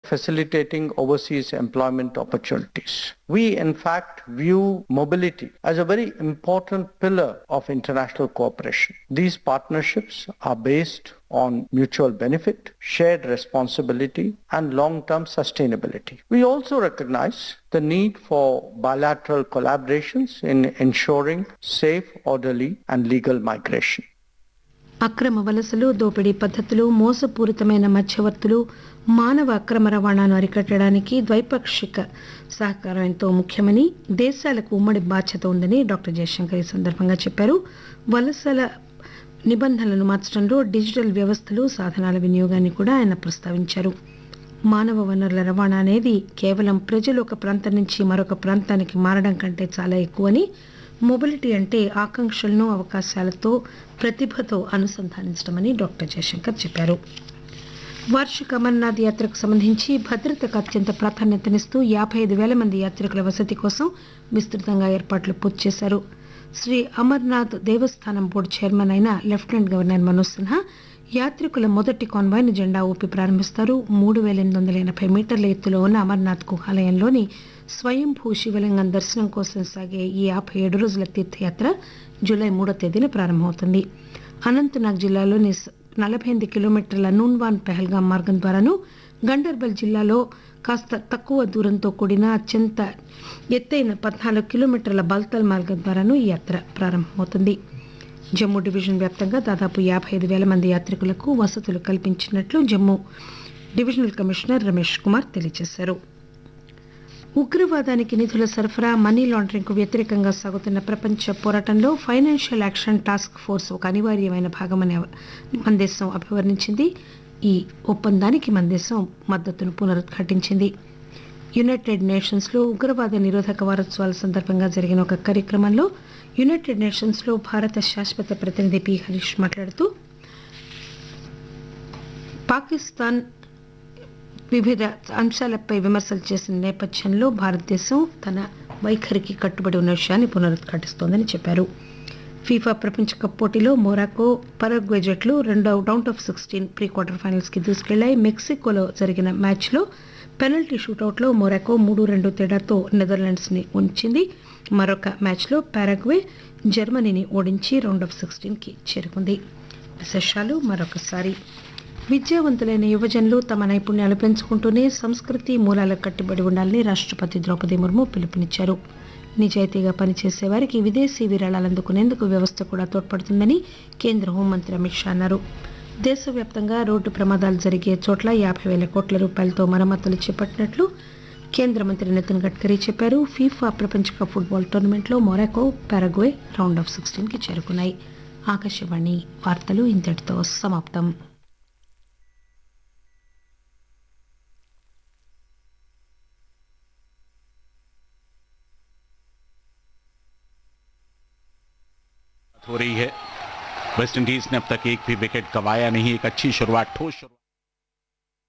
facilitating overseas employment opportunities. We, in fact, view mobility as a very important pillar of international cooperation. These partnerships are based on mutual benefit, shared responsibility, and long-term sustainability. We also recognize the need for bilateral collaborations in ensuring safe, orderly, and legal migration. అక్రమ వలసలు దోపిడీ పద్ధతులు మోసపూరితమైన మధ్యవర్తులు మానవ అక్రమ రవాణాను అరికట్టడానికి ద్వైపాక్షిక సహకారం ఎంతో ముఖ్యమని దేశాలకు ఉమ్మడి బాధ్యత ఉందని డాక్టర్ జయశంకర్ ఈ సందర్భంగా చెప్పారు వలసల నిబంధనలను మార్చడంలో డిజిటల్ వ్యవస్థలు సాధనాల వినియోగాన్ని కూడా ఆయన ప్రస్తావించారు మానవ వనరుల రవాణా అనేది కేవలం ప్రజలు ఒక ప్రాంతం నుంచి మరొక ప్రాంతానికి మారడం కంటే చాలా ఎక్కువని మొబిలిటీ అంటే ఆకాంక్షలను అవకాశాలతో ప్రతిభతో అనుసంధానించడమని డాక్టర్ జయశంకర్ చెప్పారు వార్షిక అమర్నాథ్ యాత్రకు సంబంధించి భద్రతకు అత్యంత ప్రాధాన్యతనిస్తూ యాభై ఐదు వేల మంది యాత్రికుల వసతి కోసం విస్తృతంగా ఏర్పాట్లు పూర్తి చేశారు శ్రీ అమర్నాథ్ దేవస్థానం బోర్డు చైర్మన్ అయిన లెఫ్టినెంట్ గవర్నర్ మనోజ్ సిన్హా యాత్రికుల మొదటి కాన్వాయ్ను జెండా ఊపి ప్రారంభిస్తారు మూడు వేల ఎనిమిది వందల ఎనభై మీటర్ల ఎత్తులో ఉన్న అమర్నాథ్ గుహాలయంలోని స్వయంభూ శివలింగం దర్శనం కోసం సాగే ఈ యాభై ఏడు రోజుల తీర్థయాత్ర జూలై మూడో తేదీన ప్రారంభమవుతుంది అనంతనాగ్ జిల్లాలోని స- నలభై ఎనిమిది కిలోమీటర్ల నూన్వాన్ పెహల్గాం మార్గం ద్వారాను గండర్బల్ జిల్లాలో కాస్త తక్కువ దూరంతో కూడిన అత్యంత ఎత్తైన పద్నాలుగు కిలోమీటర్ల బల్తల్ మార్గం ద్వారాను ఈ యాత్ర ప్రారంభమవుతుంది జమ్మూ డివిజన్ వ్యాప్తంగా దాదాపు యాభై ఐదు వేల మంది యాత్రికులకు వసతులు కల్పించినట్లు జమ్మూ డివిజనల్ కమిషనర్ రమేష్ కుమార్ తెలియజేశారు ఉగ్రవాదానికి నిధుల సరఫరా మనీ లాండరింగ్ కు వ్యతిరేకంగా సాగుతున్న ప్రపంచ పోరాటంలో ఫైనాన్షియల్ యాక్షన్ టాస్క్ ఫోర్స్ ఒక అనివార్యమైన భాగమని అవ- మన దేశం అభివర్ణించింది ఈ ఒప్పందానికి మన దేశం మద్దతును పునరుద్ఘాటించింది యునైటెడ్ నేషన్స్ లో ఉగ్రవాద నిరోధక వారోత్సవాల సందర్భంగా జరిగిన ఒక కార్యక్రమంలో యునైటెడ్ నేషన్స్ లో భారత శాశ్వత ప్రతినిధి పి హరీష్ మాట్లాడుతూ పాకిస్తాన్ వివిధ అంశాలపై విమర్శలు చేసిన నేపథ్యంలో భారతదేశం తన వైఖరికి కట్టుబడి ఉన్న విషయాన్ని పునరుద్ఘాటిస్తోందని చెప్పారు ఫీఫా ప్రపంచ కప్ పోటీలో మొరాకో పరగ్వే జట్లు రెండో round of sixteen pre quarter finals కి దూసుకెళ్లాయి మెక్సికోలో జరిగిన మ్యాచ్లో పెనల్టీ షూటౌట్లో మొరాకో మూడు రెండు తేడాతో నెదర్లాండ్స్ ని ఉంచింది మరొక మ్యాచ్లో పారాగ్వే జర్మనీని ఓడించి రౌండ్ ఆఫ్ సిక్స్టీన్ కి చేరుకుంది విశేషాలు మరొకసారి విద్యావంతులైన యువజనులు తమ నైపుణ్యాలు పెంచుకుంటూనే సంస్కృతి మూలాలకు కట్టుబడి ఉండాలని రాష్ట్రపతి ద్రౌపది ముర్ము పిలుపునిచ్చారు నిజాయితీగా పనిచేసే వారికి విదేశీ విరాళాలు అందుకునేందుకు వ్యవస్థ కూడా తోడ్పడుతుందని కేంద్ర హోంమంత్రి అమిత్ షా అన్నారు దేశవ్యాప్తంగా రోడ్డు ప్రమాదాలు జరిగే చోట్ల యాభై వేల కోట్ల రూపాయలతో మరమ్మతులు చేపట్టినట్లు కేంద్ర మంత్రి నితిన్ గడ్కరీ చెప్పారు ఫీఫా ప్రపంచ కప్ ఫుట్బాల్ టోర్నమెంట్లో Morocco Paraguay round of sixteen కి చేరుకున్నాయి ఆకాశవాణి వార్తలు ఇంతటితో సమాప్తం हो रही है वेस्ट इंडीज ने अब तक एक भी विकेट गंवाया नहीं एक अच्छी शुरुआत ठोस शुरुआत